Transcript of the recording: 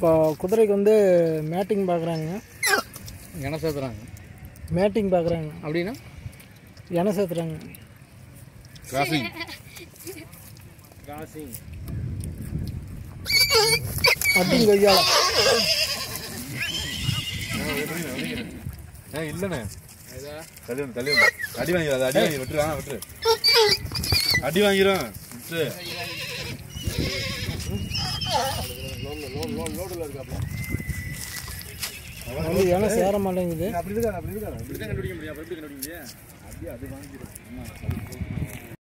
இப்போ குதிரைக்கு வந்து மேட்டிங் பார்க்குறாங்க என சேர்த்துறாங்க மேட்டிங் பார்க்குறாங்க அப்படின்னா என சேர்த்துறாங்க கிராசிங் அட்டிங் கொய்யால ஏ இல்லைண்ணே தள்ளி வந்து தள்ளி வந்து அடி வாங்கிடும் அது அடி வாங்கி விட்டுரு ஆ விட்டுரு அடி வாங்கிடும் விட்டுரு வந்து என சேர மாட்டேங்குது அப்படி இருக்காது அப்படி இருக்காது அப்படி தான் கண்டுபிடிக்க முடியும் அப்படி எப்படி கண்டுபிடிக்க முடியும் அடி அது வாங்கிடும்